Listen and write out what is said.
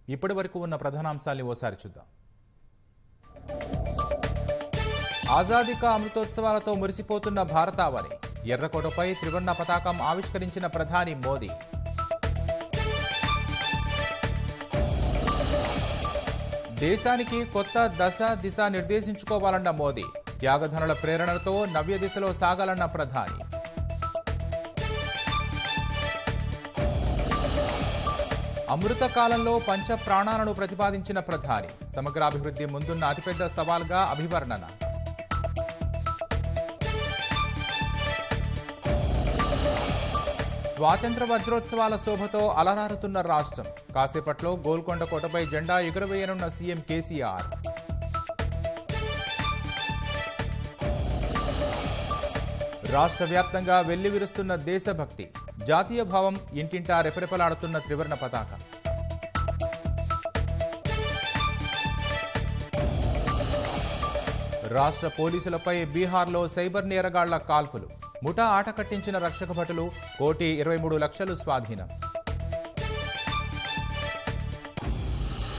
ఇప్పటి వరకు ఉన్న ప్రధానాంశాల్ని ఓసారి చూద్దాం ఆజాదీ కా అమృతోత్సవాలతో మురిసిపోతున్న భారతావని ఎర్రకోటపై త్రివర్ణ పతాకం ఆవిష్కరించిన ప్రధాని మోదీ దేశానికి కొత్త దశ దిశ నిర్దేశించుకోవాలన్న మోదీ త్యాగధనుల ప్రేరణతో నవ్య దిశలో సాగాలన్న ప్రధాని అమృత కాలంలో పంచ ప్రాణాలను ప్రతిపాదించిన ప్రధాని సమగ్రాభివృద్ధి ముందున్న అతిపెద్ద సవాల్గా అభివర్ణన స్వాతంత్ర వజ్రోత్సవాల శోభతో అలరారుతున్న రాష్ట్రం కాసేపట్లో గోల్కొండ కోటపై జెండా ఎగురవేయనున్న సీఎం కేసీఆర్ రాష్ట్ర వ్యాప్తంగా వెల్లివిరుస్తున్న దేశభక్తి జాతీయ భావం ఇంటింటా రెపరెపలాడుతున్న త్రివర్ణ పతాకం రాష్ట్ర పోలీసులపై బీహార్లో సైబర్ నేరగాళ్ల కాల్పులు ముఠా ఆట కట్టించిన రక్షక భటులు కోటి ఇరవై మూడు లక్షలు స్వాధీనం